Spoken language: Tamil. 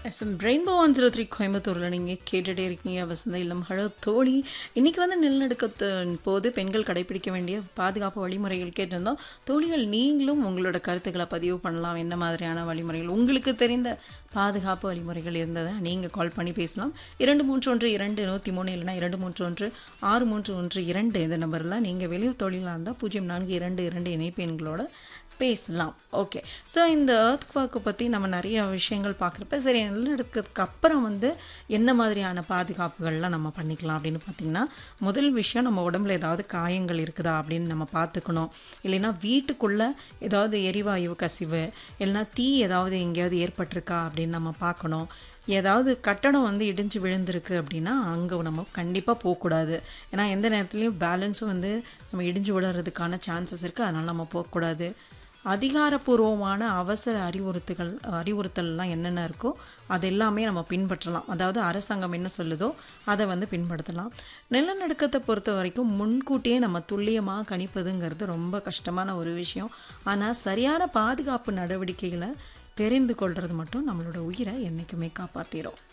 FM rainbow one zero three கோயம்புத்தூரில் நீங்கள் கேட்டுகிட்டே இருக்கீங்க வசந்த இல்லம் ஹலோ தோழி இன்றைக்கி வந்து நிலநடுக்கத்தின் போது பெண்கள் கடைபிடிக்க வேண்டிய பாதுகாப்பு வழிமுறைகள் கேட்டிருந்தோம் தோழிகள் நீங்களும் உங்களோட கருத்துக்களை பதிவு பண்ணலாம் என்ன மாதிரியான வழிமுறைகள் உங்களுக்கு தெரிந்த பாதுகாப்பு வழிமுறைகள் இருந்ததுன்னா நீங்கள் கால் பண்ணி பேசலாம் இரண்டு மூன்று ஒன்று இரண்டு நூற்றி மூணு இல்லைனா இரண்டு மூன்று ஒன்று ஆறு மூன்று ஒன்று இரண்டு இந்த நம்பரில் நீங்கள் வெளியூர் தொழிலாக இருந்தால் பூஜ்ஜியம் நான்கு இரண்டு இரண்டு இணைப்பு எண்களோட பேசலாம் ஓகே ஸோ இந்த ஏர்த்குவாக்கை பற்றி நம்ம நிறைய விஷயங்கள் பார்க்குறப்ப சரி நிலநடுக்கத்துக்கு அப்புறம் வந்து என்ன மாதிரியான பாதுகாப்புகள்லாம் நம்ம பண்ணிக்கலாம் அப்படின்னு பார்த்தீங்கன்னா முதல் விஷயம் நம்ம உடம்புல ஏதாவது காயங்கள் இருக்குதா அப்படின்னு நம்ம பார்த்துக்கணும் இல்லைன்னா வீட்டுக்குள்ளே ஏதாவது எரிவாயு கசிவு இல்லைன்னா தீ ஏதாவது எங்கேயாவது ஏற்பட்டிருக்கா அப்படின்னு நம்ம பார்க்கணும் ஏதாவது கட்டடம் வந்து இடிஞ்சு விழுந்திருக்கு அப்படின்னா அங்கே நம்ம கண்டிப்பாக போகக்கூடாது ஏன்னா எந்த நேரத்துலையும் பேலன்ஸும் வந்து நம்ம இடிஞ்சு விழுறதுக்கான சான்சஸ் இருக்குது அதனால் நம்ம போகக்கூடாது அதிகாரப்பூர்வமான அவசர அறிவுறுத்துகள் அறிவுறுத்தல்லாம் என்னென்ன இருக்கோ அது எல்லாமே நம்ம பின்பற்றலாம் அதாவது அரசாங்கம் என்ன சொல்லுதோ அதை வந்து பின்படுத்தலாம் நிலநடுக்கத்தை பொறுத்த வரைக்கும் முன்கூட்டியே நம்ம துல்லியமாக கணிப்பதுங்கிறது ரொம்ப கஷ்டமான ஒரு விஷயம் ஆனால் சரியான பாதுகாப்பு நடவடிக்கைகளை தெரிந்து கொள்வது மட்டும் நம்மளோட உயிரை என்றைக்குமே காப்பாற்றிடும்